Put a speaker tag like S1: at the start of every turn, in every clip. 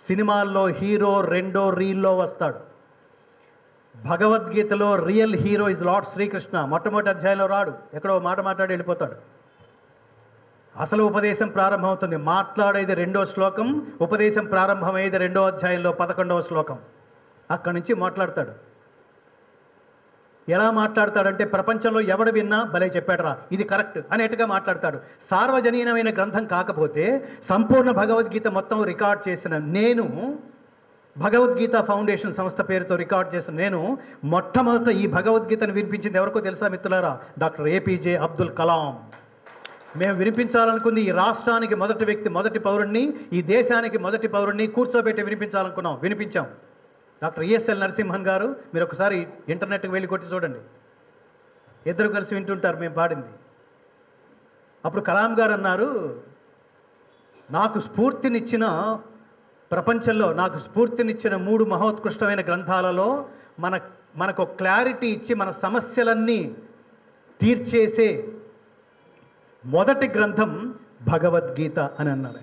S1: సినిమాల్లో హీరో రెండో రీల్లో వస్తాడు భగవద్గీతలో real hero is lord Sri Krishna మొట్టమొదటి అధ్యాయంలో రాడు ఎక్కడో మాట మాట్లాడి వెళ్ళిపోతాడు అసలు ఉపదేశం ప్రారంభమవుతుంది మాట్లాడేది రెండో శ్లోకం ఉపదేశం ప్రారంభమయ్యేది రెండో అధ్యాయంలో పదకొండవ శ్లోకం అక్కడి నుంచి మాట్లాడతాడు ఎలా మాట్లాడతాడంటే ప్రపంచంలో ఎవడు విన్నా భలే చెప్పాడురా ఇది కరెక్ట్ అనేట్టుగా మాట్లాడతాడు సార్వజనీనమైన గ్రంథం కాకపోతే సంపూర్ణ భగవద్గీత మొత్తం రికార్డ్ చేసిన నేను భగవద్గీత ఫౌండేషన్ సంస్థ పేరుతో రికార్డ్ చేసిన నేను మొట్టమొదట ఈ భగవద్గీతను వినిపించింది ఎవరికో తెలుసా మిత్రులారా డాక్టర్ ఏపీజే అబ్దుల్ కలాం మేము వినిపించాలనుకుంది ఈ రాష్ట్రానికి మొదటి వ్యక్తి మొదటి పౌరుణ్ణి ఈ దేశానికి మొదటి పౌరుణ్ణి కూర్చోబెట్టి వినిపించాలనుకున్నాం వినిపించాం డాక్టర్ ఈఎస్ఎల్ నరసింహన్ గారు మీరు ఒకసారి ఇంటర్నెట్కి వెళ్ళి కొట్టి చూడండి ఇద్దరు కలిసి వింటుంటారు మేము పాడింది అప్పుడు కలాం గారు అన్నారు నాకు స్ఫూర్తినిచ్చిన ప్రపంచంలో నాకు స్ఫూర్తినిచ్చిన మూడు మహోత్కృష్టమైన గ్రంథాలలో మన మనకు క్లారిటీ ఇచ్చి మన సమస్యలన్నీ తీర్చేసే మొదటి గ్రంథం భగవద్గీత అని అన్నాడు ఆయన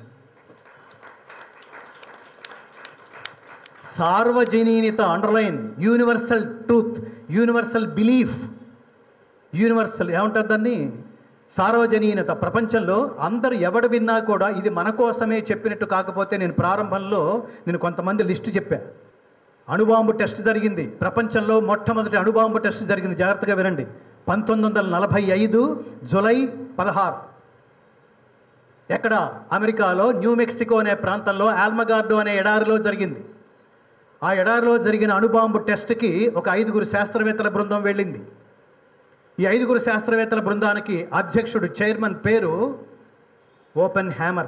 S1: సార్వజనీనిత underline universal truth universal belief universal ఏమంటారు దాన్ని సార్వజనీనత ప్రపంచంలో అందరు ఎవడు విన్నా కూడా ఇది మన కోసమే చెప్పినట్టు కాకపోతే నేను ప్రారంభంలో నేను కొంతమంది లిస్టు చెప్పా అణుబాంబు టెస్ట్ జరిగింది ప్రపంచంలో మొట్టమొదటి అణుబాంబు టెస్ట్ జరిగింది జాగ్రత్తగా వినండి పంతొమ్మిది వందల నలభై ఐదు జులై పదహారు ఎక్కడ అమెరికాలో న్యూ మెక్సికో అనే ప్రాంతంలో ఆల్మగార్డో అనే ఎడారిలో జరిగింది ఆ ఎడారిలో జరిగిన అణుబాంబు టెస్ట్కి ఒక ఐదుగురు శాస్త్రవేత్తల బృందం వెళ్ళింది ఈ ఐదుగురు శాస్త్రవేత్తల బృందానికి అధ్యక్షుడు చైర్మన్ పేరు ఓపెన్ హ్యామర్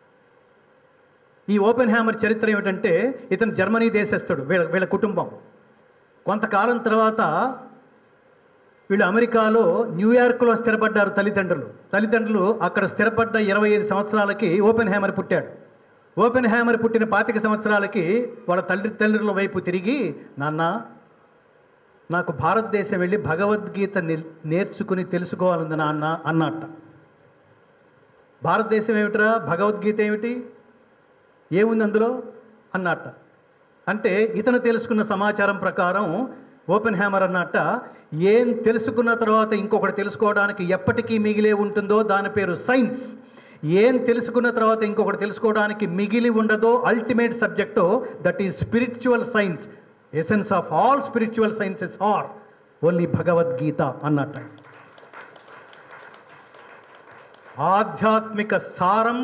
S1: ఈ ఓపెన్ హ్యామర్ చరిత్ర ఏమిటంటే ఇతను జర్మనీ దేశస్థుడు వీళ్ళ వీళ్ళ కుటుంబం కొంతకాలం తర్వాత వీళ్ళు అమెరికాలో న్యూయార్క్లో స్థిరపడ్డారు తల్లిదండ్రులు తల్లిదండ్రులు అక్కడ స్థిరపడ్డ ఇరవై ఐదు సంవత్సరాలకి ఓపెన్ హ్యామర్ పుట్టాడు ఓపెన్ హ్యామర్ పుట్టిన పాతిక సంవత్సరాలకి వాళ్ళ తల్లి తండ్రుల వైపు తిరిగి నాన్న నాకు భారతదేశం వెళ్ళి భగవద్గీత నిల్- నేర్చుకుని తెలుసుకోవాలంది నాన్న అన్నట్ట భారతదేశం ఏమిట్రా భగవద్గీత ఏమిటి ఏముంది అందులో అన్నట్ట అంటే ఇతను తెలుసుకున్న సమాచారం ప్రకారం ఓపెన్ హ్యామర్ అన్నట్ట ఏం తెలుసుకున్న తర్వాత ఇంకొకటి తెలుసుకోవడానికి ఎప్పటికీ మిగిలే ఉంటుందో దాని పేరు సైన్స్ ఏం తెలుసుకున్న తర్వాత ఇంకొకటి తెలుసుకోవడానికి మిగిలి ఉండదో ultimate subject that is spiritual science essence of all spiritual sciences are only Bhagavad Gita అన్నట్ట ఆధ్యాత్మిక సారం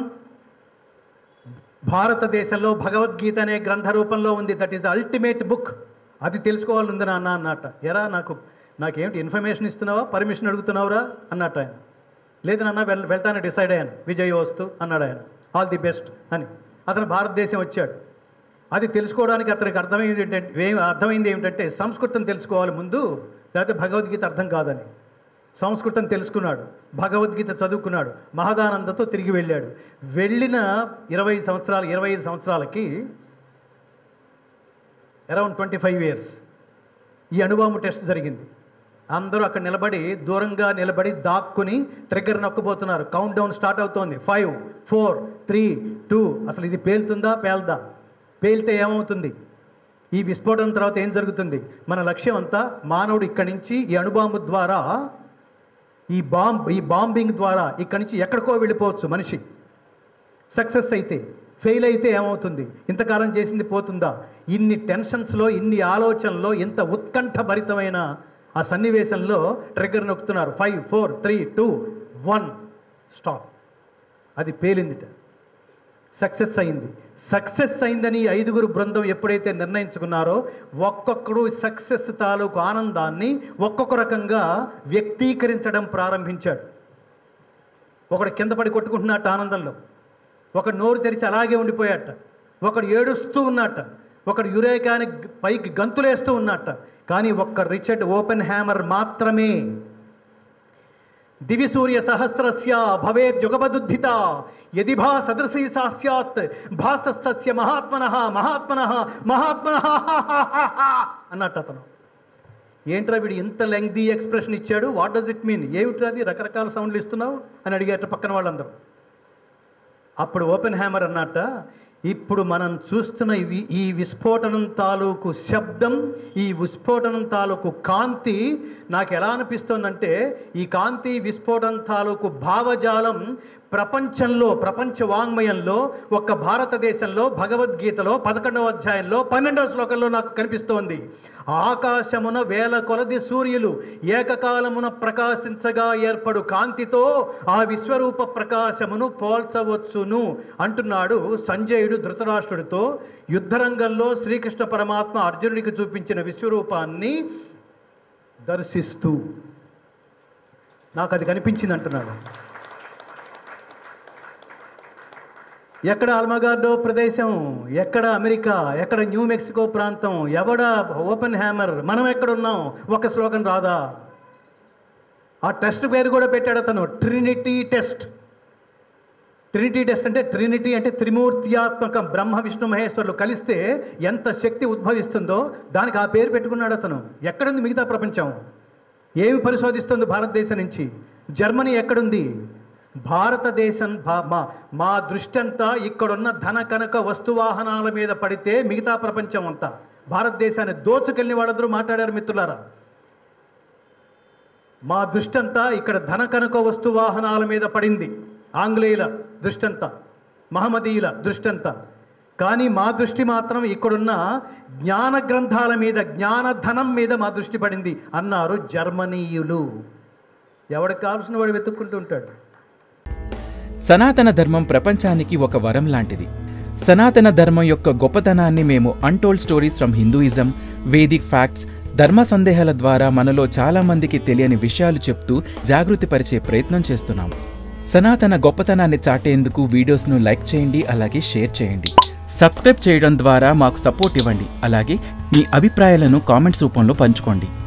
S1: భారతదేశంలో భగవద్గీత అనే గ్రంథ రూపంలో ఉంది that is the ultimate book అది తెలుసుకోవాలి ఉంది నాన్న అన్నట్ట ఎరా నాకు నాకేమిటి ఇన్ఫర్మేషన్ ఇస్తున్నావా పర్మిషన్ అడుగుతున్నావురా అన్నట్టు ఆయన లేదు నాన్న వెళ్ వెళ్తాను డిసైడ్ అయ్యాను విజయ్ వస్తు అన్నాడు ఆయన ఆల్ ది బెస్ట్ అని అతను భారతదేశం వచ్చాడు అది తెలుసుకోవడానికి అతనికి అర్థమైంది ఏంటంటే ఏం అర్థమైంది ఏమిటంటే సంస్కృతం తెలుసుకోవాలి ముందు లేకపోతే భగవద్గీత అర్థం కాదని సంస్కృతం తెలుసుకున్నాడు భగవద్గీత చదువుకున్నాడు మహదానందతో తిరిగి వెళ్ళాడు వెళ్ళిన ఇరవై సంవత్సరాలు ఇరవై ఐదు సంవత్సరాలకి అరౌండ్ ట్వంటీ ఫైవ్ ఇయర్స్ ఈ అణుబాంబు టెస్ట్ జరిగింది అందరూ అక్కడ నిలబడి దూరంగా నిలబడి దాక్కుని ట్రిగ్గర్ నొక్కబోతున్నారు కౌంట్ డౌన్ స్టార్ట్ అవుతోంది ఫైవ్ ఫోర్ త్రీ టూ అసలు ఇది పేలుతుందా పేల్దా పేలితే ఏమవుతుంది ఈ విస్ఫోటనం తర్వాత ఏం జరుగుతుంది మన లక్ష్యం అంతా మానవుడు ఇక్కడి నుంచి ఈ అణుబాంబు ద్వారా ఈ బాంబ్ ఈ బాంబింగ్ ద్వారా ఇక్కడి నుంచి ఎక్కడికో వెళ్ళిపోవచ్చు మనిషి సక్సెస్ అయితే ఫెయిల్ అయితే ఏమవుతుంది ఇంతకాలం చేసింది పోతుందా ఇన్ని టెన్షన్స్లో ఇన్ని ఆలోచనలో ఇంత ఉత్కంఠభరితమైన ఆ సన్నివేశంలో ట్రిగ్గర్ నొక్కుతున్నారు five four three two one stop అది పేలిందిట సక్సెస్ అయింది సక్సెస్ అయిందని ఈ ఐదుగురు బృందం ఎప్పుడైతే నిర్ణయించుకున్నారో ఒక్కొక్కడు సక్సెస్ తాలూకు ఆనందాన్ని ఒక్కొక్క రకంగా వ్యక్తీకరించడం ప్రారంభించాడు ఒకడు కింద పడి కొట్టుకుంటున్నట్టు ఆనందంలో ఒకడు నోరు తెరిచి అలాగే ఉండిపోయాట ఒకడు ఏడుస్తూ ఉన్నట్ట ఒకడు యురేకాని పైకి గంతులేస్తూ ఉన్నట్ట కానీ ఒక్క రిచర్డ్ ఓపెన్ హ్యామర్ మాత్రమే దివి సూర్య సహస్రస్య భవేత్ యుగపదుద్ధిత యది భా సదృశీ సా స్యాత్ భాసస్తస్య మహాత్మన మహాత్మన మహాత్మన అన్నట్టు అతను ఏంట్రా వీడు ఇంత లెంగ్దీ ఎక్స్ప్రెషన్ ఇచ్చాడు వాట్ డస్ ఇట్ మీన్ ఏమిట్రా అది రకరకాల సౌండ్లు ఇస్తున్నావు అని అడిగారు పక్కన వాళ్ళందరూ అప్పుడు ఓపెన్ హ్యామర్ అన్నట్ట ఇప్పుడు మనం చూస్తున్న ఇవి ఈ విస్ఫోటనం తాలూకు శబ్దం ఈ విస్ఫోటనం తాలూకు కాంతి నాకు ఎలా అనిపిస్తోందంటే ఈ కాంతి విస్ఫోటనం తాలూకు భావజాలం ప్రపంచంలో ప్రపంచ వాంగ్మయంలో ఒక్క భారతదేశంలో భగవద్గీతలో పదకొండవ అధ్యాయంలో పన్నెండవ శ్లోకంలో నాకు కనిపిస్తోంది ఆకాశమున వేల కొలది సూర్యులు ఏకకాలమున ప్రకాశించగా ఏర్పడు కాంతితో ఆ విశ్వరూప ప్రకాశమును పోల్చవచ్చును అంటున్నాడు సంజయుడు ధృతరాష్ట్రుడితో యుద్ధరంగంలో శ్రీకృష్ణ పరమాత్మ అర్జునుడికి చూపించిన విశ్వరూపాన్ని దర్శిస్తూ నాకు అది కనిపించింది అంటున్నాడు ఎక్కడ అల్మగార్డో ప్రదేశం ఎక్కడ అమెరికా ఎక్కడ న్యూ మెక్సికో ప్రాంతం ఎవడ ఓపెన్ హ్యామర్ మనం ఎక్కడున్నాం ఒక శ్లోకం రాదా ఆ టెస్ట్ పేరు కూడా పెట్టాడు అతను ట్రినిటీ టెస్ట్ ట్రినిటీ టెస్ట్ అంటే ట్రినిటీ అంటే త్రిమూర్త్యాత్మకం బ్రహ్మ విష్ణు మహేశ్వరులు కలిస్తే ఎంత శక్తి ఉద్భవిస్తుందో దానికి ఆ పేరు పెట్టుకున్నాడు అతను ఎక్కడుంది మిగతా ప్రపంచం ఏమి పరిశోధిస్తుంది భారతదేశం నుంచి జర్మనీ ఎక్కడుంది భారతదేశం భా- మా మా దృష్టి అంతా ఇక్కడున్న ధన కనక వస్తువాహనాల మీద పడితే మిగతా ప్రపంచం అంతా భారతదేశాన్ని దోచుకెళ్ళిన వాళ్ళందరూ మాట్లాడారు మిత్రులారా మా దృష్టి అంతా ఇక్కడ ధన కనక వస్తు వాహనాల మీద పడింది ఆంగ్లేయుల దృష్టి అంతా మహమ్మదీయుల దృష్టి అంతా కానీ మా దృష్టి మాత్రం ఇక్కడున్న జ్ఞాన గ్రంథాల మీద జ్ఞానధనం మీద మా దృష్టి పడింది అన్నారు జర్మనీయులు ఎవడికి కావాల్సిన వాడు వెతుక్కుంటూ ఉంటాడు
S2: సనాతన ధర్మం ప్రపంచానికి ఒక వరం లాంటిది సనాతన ధర్మం యొక్క గొప్పతనాన్ని మేము untold stories from Hinduism Vedic facts ధర్మ సందేహాల ద్వారా మనలో చాలా మందికి తెలియని విషయాలు చెప్తూ జాగృతి పరిచే ప్రయత్నం చేస్తున్నాం సనాతన గొప్పతనాన్ని చాటేందుకు వీడియోస్ను లైక్ చేయండి అలాగే షేర్ చేయండి సబ్స్క్రైబ్ చేయడం ద్వారా మాకు సపోర్ట్ ఇవ్వండి అలాగే మీ అభిప్రాయాలను కామెంట్స్ రూపంలో పంచుకోండి